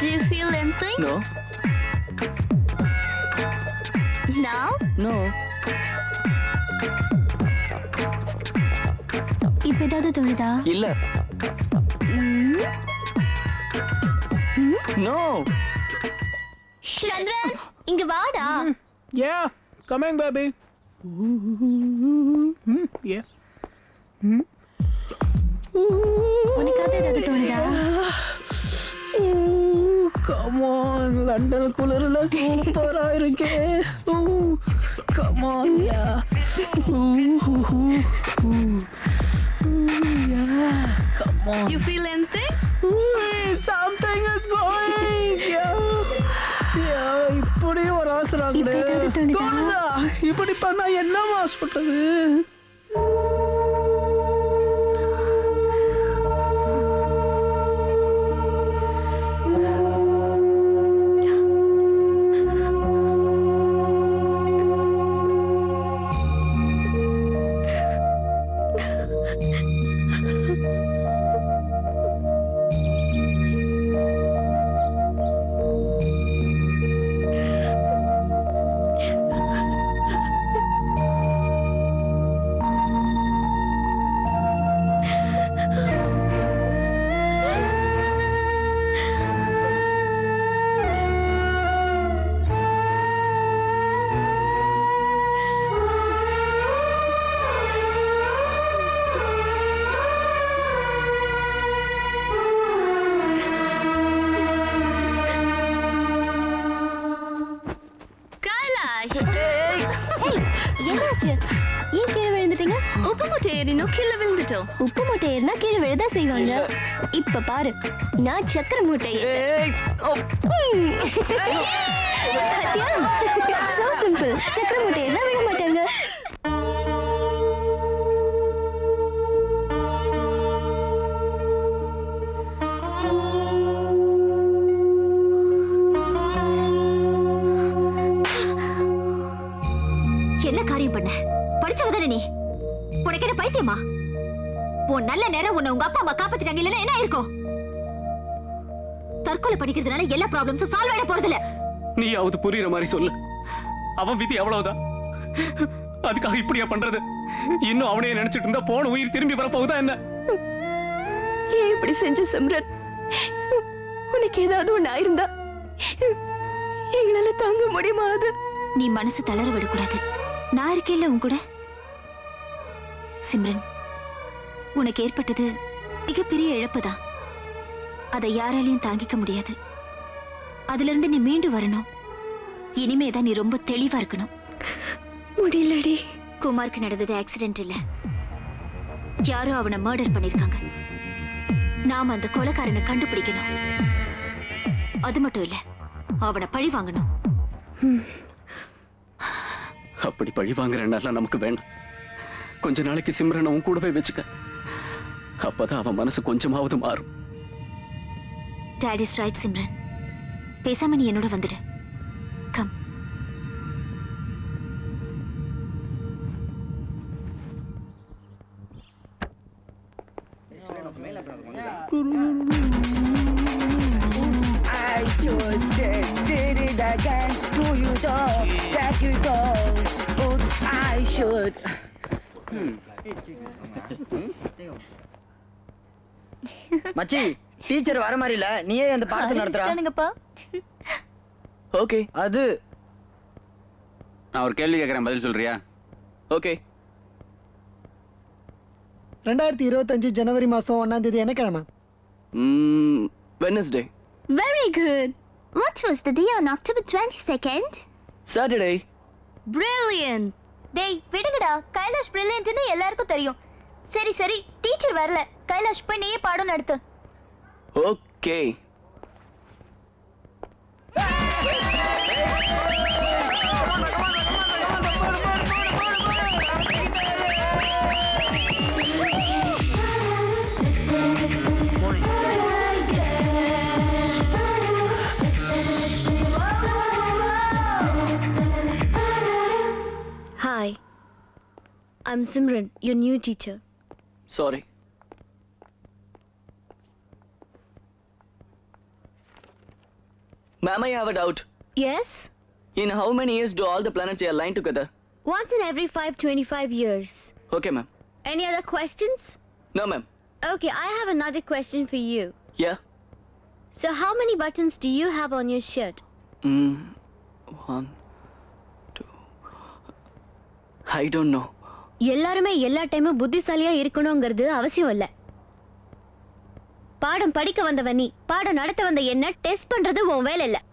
Do you feel anything? No Now? No இப்ப ஏதாவது தோணுதா இல்ல நோ சந்திரன் இங்க வாடா Yeah, coming, baby. Hmm, yeah. உனக்காவது ஏதாவது தோணுதா Ooh, come on, லண்டன் குளிர்ல சூப்பரா இருக்கே Ooh, come on, yeah. Ooh, ooh, ooh. Ooh, yeah, come on. You feel anything? Ooh, something is going. Yeah. Yeah, இப்படி ஒரு அவசரம் இப்ப ஏதாவது தோணுதா? தோணுதா இப்படி பண்ணா என்னமா சொல்றது கைலாஷ் என்னாச்சு ஏன் கீழே விழுந்துட்டீங்க உப்பு மூட்டை ஏறினோம் கீழே விழுந்துட்டோம் உப்பு மூட்டை ஏறினா கீழே விழதா செய்வாங்க இப்ப பாரு நான் சக்கர மூட்டை சோ சிம்பிள் சக்கர மூட்டை ஏறினா விழ மாட்டாங்க என்ன காரியம் பண்ண படிச்சவ தானே நீ உனக்கு என்ன பைத்தியமா உன் நல்ல நேரம் உன்னை உங்க அப்பா அம்மா காப்பாத்திட்டாங்க இல்லைன்னா என்ன இருக்கும் தற்கொலை படிக்கிறதுனால எல்லா ப்ராப்ளம்ஸும் சால்வ் ஆயிட போறதில்ல நீயாவது புரியுற மாதிரி சொல்லு அவன் விதி அவ்வளவுதான் அதுக்காக இப்படியா பண்றது இன்னும் அவனையே நினைச்சிட்டு இருந்தா போன உயிர் திரும்பி வரப்போகுதா என்ன ஏன் இப்படி செஞ்ச சிம்ரன் உனக்கு ஏதாவது ஒண்ணு ஆயிருந்தா எங்களால தாங்க முடியுமா அது நீ மனசு தளர விடக்கூடாது நான் இருக்கேன்ல உன் கூட சிம்ரன் உனக்கு ஏற்பட்டது மிகப்பெரிய இழப்புதான் அதை யாராலையும் தாங்கிக்க முடியாது அதுல இருந்து நீ மீண்டு வரணும் இனிமேதான் நீ ரொம்ப தெளிவா இருக்கணும் முடியலடி குமாருக்கு நடந்தது ஆக்சிடென்ட் இல்ல யாரோ அவனை மர்டர் பண்ணிருக்காங்க நாம அந்த கொலைக்காரனை கண்டுபிடிக்கணும் அது மட்டும் இல்ல அவனை பழி வாங்கணும் அப்படி பழி வாங்குற எண்ணெல்லாம் நமக்கு வேண்டாம் கொஞ்ச நாளைக்கு சிம்ரனை உன் கூடவே வச்சுக்க அப்பதான் அவன் மனசு கொஞ்சமாவது மாறும் டாட் இஸ் ரைட் சிம்ரன் பேசாம நீ என்னோட வந்துடு come I should did, did it again. Do you know that you go? Oops, I should. மச்சி டீச்சர் வர மாதிரி இல்ல நீயே அந்த பாடத்தை நடத்துற ஆரம்பிச்சிட்டானுங்கப்பா ஓகே அது நான் ஒரு கேள்வி கேட்கறேன் பதில் சொல்றியா ஓகே ரெண்டாயிரத்தி இருபத்தஞ்சு ஜனவரி மாசம் ஒன்னாம் தேதி என்ன கிழமை Wednesday Very good. What was the day on October 22nd? Saturday Brilliant. டேய் விடுங்கடா கைலாஷ் பிரில்லியன்ட்னு எல்லாருக்கும் தெரியும் சரி சரி டீச்சர் வரல கைலாஷ் போய் நீயே பாடம் நடத்து okay Hi. I'm Simran, your new teacher. Sorry Ma'am, I have a doubt. Yes? In how many years do all the planets align together? Once in every 525 years. Okay, ma'am. Any other questions? No, ma'am. Okay, I have another question for you. Yeah. So, how many buttons do you have on your shirt? Mm, one, two. I don't know. எல்லாருமே எல்லா டைமும் புத்திசாலியா இருக்கணுங்கிறது அவசியம் இல்ல பாடம் படிக்க வந்தவன் நீ பாடம் நடத்த வந்த என்ன டெஸ்ட் பண்றது உன் வேலை இல்ல